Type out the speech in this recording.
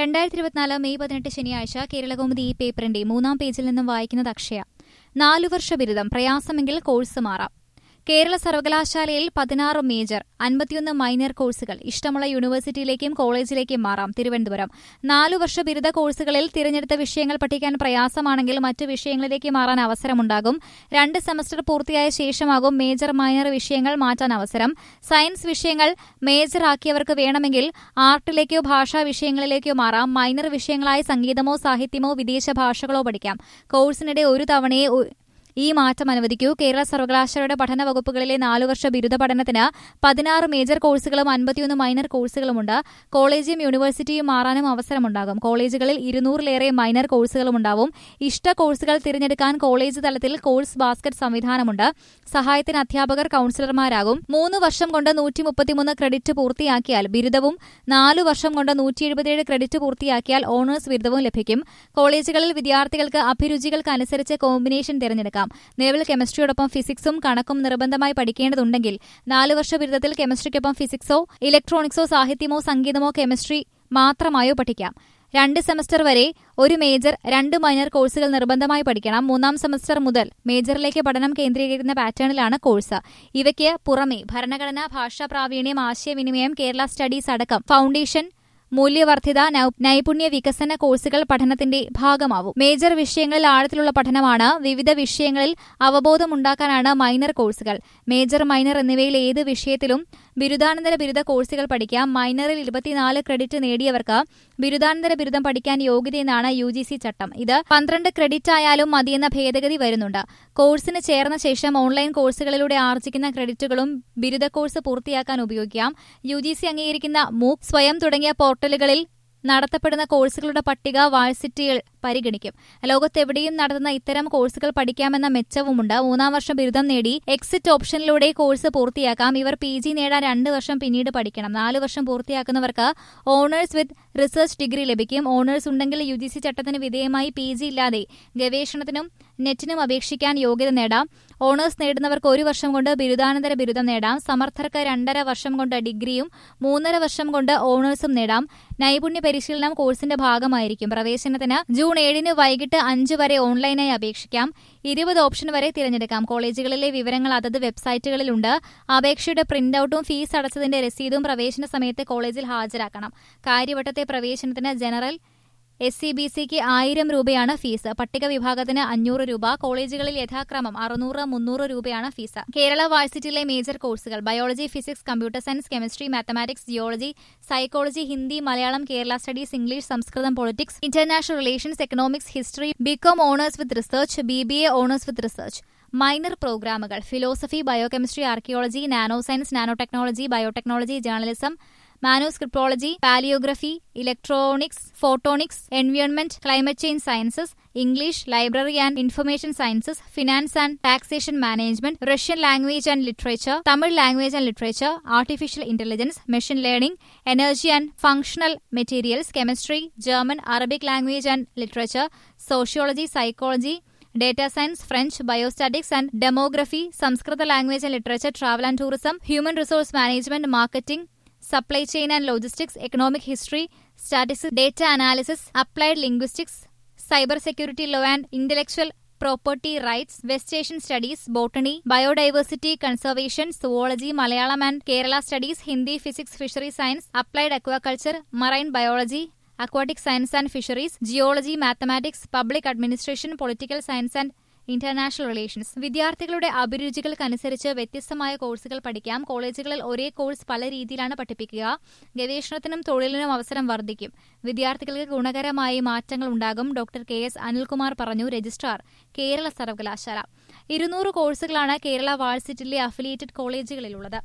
രണ്ടായിരത്തി ഇരുപത്തിനാല് മെയ് പതിനെട്ട് ശനിയാഴ്ച കേരളകൗമുദി ഈ പേപ്പറിന്റെ മൂന്നാം പേജിൽ നിന്നും വായിക്കുന്നത് അക്ഷയ നാലു വർഷ ബിരുദം പ്രയാസമെങ്കിൽ കോഴ്സ് മാറാം കേരള സർവകലാശാലയിൽ പതിനാറ് മേജർ അൻപത്തിയൊന്ന് മൈനർ കോഴ്സുകൾ ഇഷ്ടമുള്ള യൂണിവേഴ്സിറ്റിയിലേക്കും കോളേജിലേക്കും മാറാം തിരുവനന്തപുരം നാലു വർഷ ബിരുദ കോഴ്സുകളിൽ തിരഞ്ഞെടുത്ത വിഷയങ്ങൾ പഠിക്കാൻ പ്രയാസമാണെങ്കിൽ മറ്റു വിഷയങ്ങളിലേക്ക് മാറാൻ അവസരമുണ്ടാകും രണ്ട് സെമസ്റ്റർ പൂർത്തിയായ ശേഷമാകും മേജർ മൈനർ വിഷയങ്ങൾ മാറ്റാൻ അവസരം സയൻസ് വിഷയങ്ങൾ മേജർ ആക്കിയവർക്ക് വേണമെങ്കിൽ ആർട്ടിലേക്കോ ഭാഷാ വിഷയങ്ങളിലേക്കോ മാറാം മൈനർ വിഷയങ്ങളായ സംഗീതമോ സാഹിത്യമോ വിദേശ ഭാഷകളോ പഠിക്കാം കോഴ്സിനിടെ ഒരു തവണയെ ഒ- ഈ മാറ്റം അനുവദിക്കൂ കേരള സർവകലാശാലയുടെ പഠന വകുപ്പുകളിലെ നാലു വർഷ ബിരുദ പഠനത്തിന് പതിനാറ് മേജർ കോഴ്സുകളും അൻപത്തിയൊന്ന് മൈനർ കോഴ്സുകളുമുണ്ട് കോളേജും യൂണിവേഴ്സിറ്റിയും മാറാനും അവസരമുണ്ടാകും കോളേജുകളിൽ ഇരുന്നൂറിലേറെ മൈനർ കോഴ്സുകളും ഉണ്ടാവും ഇഷ്ട കോഴ്സുകൾ തിരഞ്ഞെടുക്കാൻ കോളേജ് തലത്തിൽ കോഴ്സ് ബാസ്ക്കറ്റ് സംവിധാനമുണ്ട് സഹായത്തിന് അധ്യാപകർ കൌൺസിലർമാരാകും മൂന്ന് വർഷം കൊണ്ട് നൂറ്റി മുപ്പത്തിമൂന്ന് ക്രെഡിറ്റ് പൂർത്തിയാക്കിയാൽ ബിരുദവും നാലു വർഷം കൊണ്ട് നൂറ്റി എഴുപത്തിയേഴ് ക്രെഡിറ്റ് പൂർത്തിയാക്കിയാൽ ഓണേഴ്സ് ബിരുദവും ലഭിക്കും കോളേജുകളിൽ വിദ്യാർത്ഥികൾക്ക് അഭിരുചികൾക്കനുസരിച്ച് കോമ്പിനേഷൻ തിരഞ്ഞെടുക്കാം നിലവിൽ കെമിസ്ട്രിയോടൊപ്പം ഫിസിക്സും കണക്കും നിർബന്ധമായി പഠിക്കേണ്ടതുണ്ടെങ്കിൽ നാലു വർഷ ബിരുദത്തിൽ കെമിസ്ട്രിക്കൊപ്പം ഫിസിക്സോ ഇലക്ട്രോണിക്സോ സാഹിത്യമോ സംഗീതമോ കെമിസ്ട്രി മാത്രമായോ പഠിക്കാം രണ്ട് സെമസ്റ്റർ വരെ ഒരു മേജർ രണ്ട് മൈനർ കോഴ്സുകൾ നിർബന്ധമായി പഠിക്കണം മൂന്നാം സെമസ്റ്റർ മുതൽ മേജറിലേക്ക് പഠനം കേന്ദ്രീകരിക്കുന്ന പാറ്റേണിലാണ് കോഴ്സ് ഇവയ്ക്ക് പുറമെ ഭരണഘടന ഭാഷാ പ്രാവീണ്യം ആശയവിനിമയം കേരള സ്റ്റഡീസ് അടക്കം ഫൗണ്ടേഷൻ മൂല്യവർദ്ധിത നൈ- നൈപുണ്യ വികസന കോഴ്സുകൾ പഠനത്തിന്റെ ഭാഗമാവും മേജർ വിഷയങ്ങളിൽ ആഴത്തിലുള്ള പഠനമാണ് വിവിധ വിഷയങ്ങളിൽ അവബോധമുണ്ടാക്കാനാണ് മൈനർ കോഴ്സുകൾ മേജർ മൈനർ എന്നിവയിൽ ഏത് വിഷയത്തിലും ബിരുദാനന്തര ബിരുദ കോഴ്സുകൾ പഠിക്കാം മൈനറിൽ ഇരുപത്തിനാല് ക്രെഡിറ്റ് നേടിയവർക്ക് ബിരുദാനന്തര ബിരുദം പഠിക്കാൻ യോഗ്യതയെന്നാണ് യു ജി സി ചട്ടം ഇത് പന്ത്രണ്ട് ക്രെഡിറ്റ് ആയാലും മതിയെന്ന ഭേദഗതി വരുന്നുണ്ട് കോഴ്സിന് ചേർന്ന ശേഷം ഓൺലൈൻ കോഴ്സുകളിലൂടെ ആർജിക്കുന്ന ക്രെഡിറ്റുകളും ബിരുദ കോഴ്സ് പൂർത്തിയാക്കാൻ ഉപയോഗിക്കാം യു ജി സി അംഗീകരിക്കുന്ന മൂക്ക് സ്വയം തുടങ്ങിയ പോർട്ടലുകളിൽ നടത്തപ്പെടുന്ന കോഴ്സുകളുടെ പട്ടിക വാഴ്സിറ്റികൾ പരിഗണിക്കും ലോകത്തെവിടെയും നടത്തുന്ന ഇത്തരം കോഴ്സുകൾ പഠിക്കാമെന്ന മെച്ചവുമുണ്ട് മൂന്നാം വർഷം ബിരുദം നേടി എക്സിറ്റ് ഓപ്ഷനിലൂടെ കോഴ്സ് പൂർത്തിയാക്കാം ഇവർ പി ജി നേടാൻ രണ്ട് വർഷം പിന്നീട് പഠിക്കണം നാല് വർഷം പൂർത്തിയാക്കുന്നവർക്ക് ഓണേഴ്സ് വിത്ത് റിസർച്ച് ഡിഗ്രി ലഭിക്കും ഓണേഴ്സ് ഉണ്ടെങ്കിൽ യു ജി സി ചട്ടത്തിന് വിധേയമായി പി ജി ഇല്ലാതെ ഗവേഷണത്തിനും നെറ്റിനും അപേക്ഷിക്കാൻ യോഗ്യത നേടാം ഓണേഴ്സ് നേടുന്നവർക്ക് ഒരു വർഷം കൊണ്ട് ബിരുദാനന്തര ബിരുദം നേടാം സമർത്ഥർക്ക് രണ്ടര വർഷം കൊണ്ട് ഡിഗ്രിയും മൂന്നര വർഷം കൊണ്ട് ഓണേഴ്സും നേടാം നൈപുണ്യ പരിശീലനം കോഴ്സിന്റെ ഭാഗമായിരിക്കും പ്രവേശനത്തിന് ജൂൺ ഏഴിന് വൈകിട്ട് അഞ്ച് വരെ ഓൺലൈനായി അപേക്ഷിക്കാം ഇരുപത് ഓപ്ഷൻ വരെ തിരഞ്ഞെടുക്കാം കോളേജുകളിലെ വിവരങ്ങൾ അതത് വെബ്സൈറ്റുകളിലുണ്ട് അപേക്ഷയുടെ പ്രിന്റ് ഔട്ടും ഫീസ് അടച്ചതിന്റെ രസീതും പ്രവേശന സമയത്ത് കോളേജിൽ ഹാജരാക്കണം കാര്യവട്ടത്തെ പ്രവേശനത്തിന് ജനറൽ എസ് സി ബി സിക്ക് ആയിരം രൂപയാണ് ഫീസ് പട്ടിക വിഭാഗത്തിന് അഞ്ഞൂറ് രൂപ കോളേജുകളിൽ യഥാക്രമം അറുന്നൂറ് മുന്നൂറ് രൂപയാണ് ഫീസ് കേരള വാഴ്സിറ്റിയിലെ മേജർ കോഴ്സുകൾ biology physics computer science chemistry mathematics geology psychology Hindi Malayalam Kerala studies English Sanskrit politics international relations economics history B Com honours with research B B A honours with research minor പ്രോഗ്രാമുകൾ philosophy biochemistry archaeology nano science nano technology biotechnology journalism manuscriptology palaeography electronics photonics environment climate change sciences English library and information sciences finance and taxation management Russian language and literature Tamil language and literature artificial intelligence machine learning energy and functional materials chemistry German Arabic language and literature sociology psychology data science French biostatistics and demography Sanskrit language and literature travel and tourism human resource management marketing supply chain and logistics economic history statistics data analysis applied linguistics cyber security law and intellectual property rights West Asian studies botany biodiversity conservation zoology Malayalam and Kerala studies Hindi physics fishery science applied aquaculture marine biology aquatic science and fisheries geology mathematics public administration political science and international relations വിദ്യാർത്ഥികളുടെ അഭിരുചികൾക്കനുസരിച്ച് വ്യത്യസ്തമായ കോഴ്സുകൾ പഠിക്കാം കോളേജുകളിൽ ഒരേ course പല രീതിയിലാണ് പഠിപ്പിക്കുക ഗവേഷണത്തിനും തൊഴിലിനും അവസരം വർദ്ധിക്കും വിദ്യാർത്ഥികൾക്ക് ഗുണകരമായ മാറ്റങ്ങൾ ഉണ്ടാകും ഡോക്ടർ കെ എസ് അനിൽകുമാർ പറഞ്ഞു രജിസ്ട്രാർ കേരള സർവകലാശാല ഇരുന്നൂറ് കോഴ്സുകളാണ് കേരള വാഴ്സിറ്റിലെ അഫിലിയേറ്റഡ് കോളേജുകളിലുള്ളത്